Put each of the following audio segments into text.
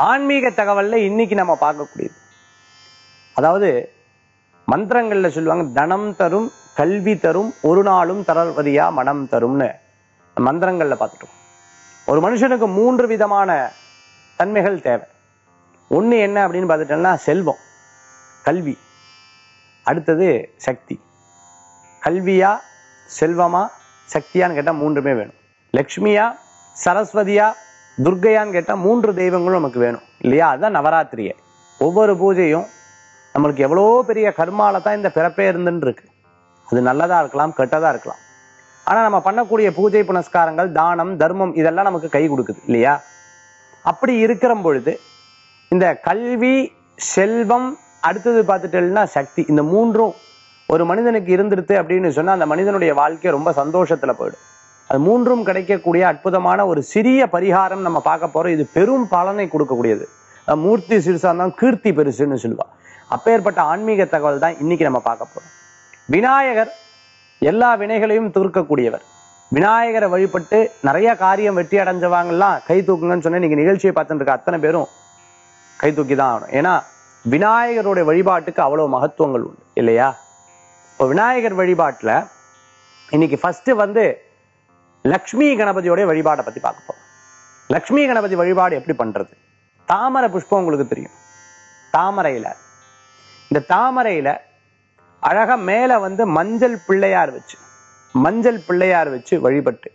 ஆன்மீக தகவல்ல இன்னைக்கு நம்ம பார்க்கக்கூடியது அதாவது மந்திரங்கள்ல சொல்லுவாங்க தனம் தரும் கல்வி தரும் ஒரு நாளும் தரவதியா மனம் தரும்னு மந்திரங்கள்ல பார்த்துட்டோம் ஒரு மனுஷனுக்கு மூன்று விதமான தன்மைகள் தேவை ஒண்ணு என்ன அப்படின்னு பார்த்துட்டோம்னா செல்வம் கல்வி அடுத்தது சக்தி கல்வியா செல்வமா சக்தியான்னு கேட்டா மூன்றுமே வேணும் லக்ஷ்மியா சரஸ்வதியா துர்க்கையான்னு கேட்டா மூன்று தெய்வங்களும் நமக்கு வேணும் இல்லையா அதுதான் நவராத்திரியே ஒவ்வொரு பூஜையும் நம்மளுக்கு எவ்வளோ பெரிய கர்மால தான் இந்த பிறப்பே இருந்துன்னு இருக்கு அது நல்லதா இருக்கலாம் கெட்டதா இருக்கலாம் ஆனா நம்ம பண்ணக்கூடிய பூஜை புனஸ்காரங்கள் தானம் தர்மம் இதெல்லாம் நமக்கு கை கொடுக்குது இல்லையா அப்படி இருக்கிற பொழுது இந்த கல்வி செல்வம் அடுத்தது பார்த்துட்டேன்னா சக்தி இந்த மூன்றும் ஒரு மனிதனுக்கு இருந்துருது அப்படின்னு சொன்னா அந்த மனிதனுடைய வாழ்க்கை ரொம்ப சந்தோஷத்துல போயிடும் அது மூன்றும் கிடைக்கக்கூடிய அற்புதமான ஒரு சிறிய பரிகாரம் நம்ம பார்க்க போறோம் இது பெரும் பலனை கொடுக்கக்கூடியது அஹ் மூர்த்தி சிறுசா இருந்தாலும் கீர்த்தி பெருசுன்னு சொல்லுவா அப்பேற்பட்ட ஆன்மீக தகவல் தான் இன்னைக்கு நம்ம பார்க்க போறோம் விநாயகர் எல்லா வினைகளையும் தீர்க்கக்கூடியவர் விநாயகரை வழிபட்டு நிறைய காரியம் வெற்றி அடைஞ்சவங்கலாம் கை தூக்குங்கன்னு சொன்ன நீங்க நிகழ்ச்சியை பார்த்துட்டு இருக்க அத்தனை பேரும் கை தூக்கி தான் ஆகணும் ஏன்னா விநாயகருடைய வழிபாட்டுக்கு அவ்வளவு மகத்துவங்கள் உண்டு இல்லையா இப்போ விநாயகர் வழிபாட்டுல இன்னைக்கு ஃபர்ஸ்ட் வந்து லக்ஷ்மி கணபதியோடைய வழிபாடை பத்தி பார்க்க போறோம் லக்ஷ்மி கணபதி வழிபாடு எப்படி பண்றது தாமரை புஷ்பம் உங்களுக்கு தெரியும் தாமரையில இந்த தாமரையில அழகா மேல வந்து மஞ்சள் பிள்ளையார் வச்சு மஞ்சள் பிள்ளையார் வச்சு வழிபட்டு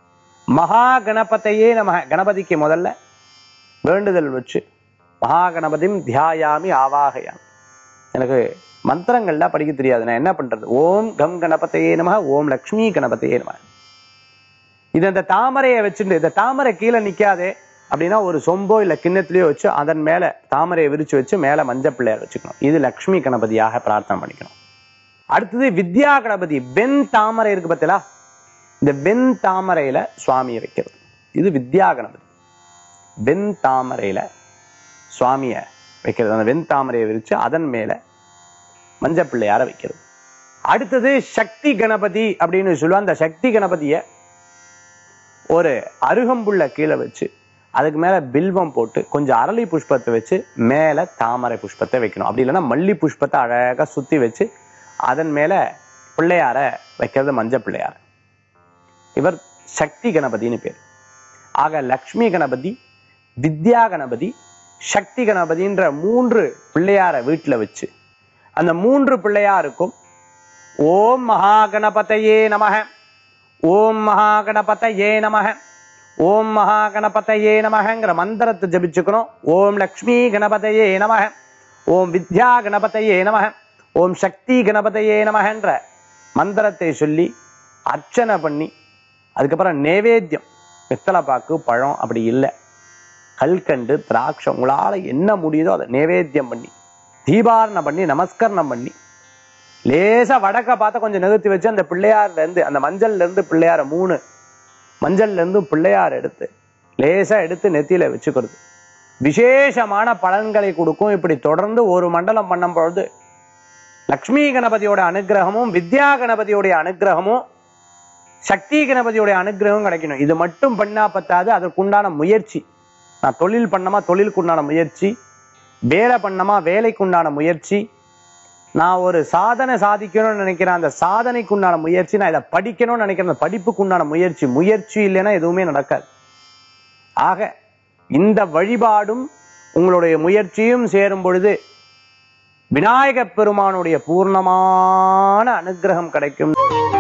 மகா கணபதையே நம கணபதிக்கு முதல்ல வேண்டுதல் வச்சு மகா கணபதியும் தியாயாமி ஆவாகையாமி எனக்கு மந்திரங்கள்லாம் படிக்க தெரியாது நான் என்ன பண்றது ஓம் கம் கணபதையே நம ஓம் லக்ஷ்மி கணபதையே நம இது அந்த தாமரையை வச்சுட்டு இந்த தாமரை கீழே நிக்காதே அப்படின்னா ஒரு சொம்போ இல்ல கிண்ணத்திலயோ வச்சு அதன் மேல தாமரையை விரிச்சு வச்சு மேல மஞ்சள் பிள்ளையார் வச்சுக்கணும் இது லக்ஷ்மி கணபதியாக பிரார்த்தனை பண்ணிக்கணும் அடுத்தது வித்யா கணபதி வெண் தாமரை இருக்கு பார்த்தீங்களா இந்த வெண் தாமரையில சுவாமியை வைக்கிறது இது வித்யா கணபதி வெண் தாமரையில சுவாமியை வைக்கிறது அந்த வெண் தாமரையை விரிச்சு அதன் மேல மஞ்சள் பிள்ளையார வைக்கிறது அடுத்தது சக்தி கணபதி அப்படின்னு சொல்லுவா அந்த சக்தி கணபதிய ஒரு அருகம்புள்ள கீழே வச்சு அதுக்கு மேல பில்வம் போட்டு கொஞ்சம் அரளி புஷ்பத்தை வச்சு மேல தாமரை புஷ்பத்தை வைக்கணும் அப்படி இல்லைன்னா மல்லி புஷ்பத்தை அழகா சுத்தி வச்சு அதன் மேல பிள்ளையார வைக்கிறது மஞ்சள் பிள்ளையார் இவர் சக்தி கணபதினு பேர் ஆக லக்ஷ்மி கணபதி வித்யா கணபதி சக்தி கணபதின்ற மூன்று பிள்ளையார வீட்டுல வச்சு அந்த மூன்று பிள்ளையாருக்கும் ஓம் மகா கணபதையே நமக ஓம் மகா கணபதையே நமக ஓம் மகா கணபதையே நமகங்கிற மந்திரத்தை ஜபிச்சுக்கணும் ஓம் லக்ஷ்மி கணபதையே நமக ஓம் வித்யா கணபதையே நமக ஓம் சக்தி கணபதையே நமகன்ற மந்திரத்தை சொல்லி அர்ச்சனை பண்ணி அதுக்கப்புறம் நைவேத்தியம் வெத்தலை பாக்கு பழம் அப்படி இல்லை கல்கண்டு திராட்சை உங்களால என்ன முடியுதோ அதை நைவேத்தியம் பண்ணி தீபாரணம் பண்ணி நமஸ்கரணம் பண்ணி லேசா வடக்க பார்த்து கொஞ்சம் நிறுத்தி வச்சு அந்த பிள்ளையார்ல இருந்து அந்த மஞ்சள்ல இருந்து பிள்ளையார மூணு மஞ்சள்ல இருந்து பிள்ளையார் எடுத்து லேசா எடுத்து நெத்தியில வச்சுக்கிறது விசேஷமான பலன்களை கொடுக்கும் இப்படி தொடர்ந்து ஒரு மண்டலம் பண்ணும் பொழுது லக்ஷ்மி கணபதியோட அனுகிரகமும் வித்யா கணபதியோடைய அனுகிரகமும் சக்தி கணபதியோடைய அனுகிரகம் கிடைக்கணும் இது மட்டும் பண்ணா பத்தாது அதற்குண்டான முயற்சி நான் தொழில் பண்ணமா தொழிலுக்குண்டான முயற்சி வேலை பண்ணமா வேலைக்குண்டான முயற்சி நான் ஒரு சாதனை சாதிக்கணும்னு நினைக்கிறேன் அந்த சாதனைக்குண்டான முயற்சி நான் இதை படிக்கணும்னு நினைக்கிறேன் அந்த படிப்புக்குண்டான முயற்சி முயற்சி இல்லைன்னா எதுவுமே நடக்காது ஆக இந்த வழிபாடும் உங்களுடைய முயற்சியும் சேரும் பொழுது விநாயகப் பெருமானுடைய பூர்ணமான அனுகிரகம் கிடைக்கும்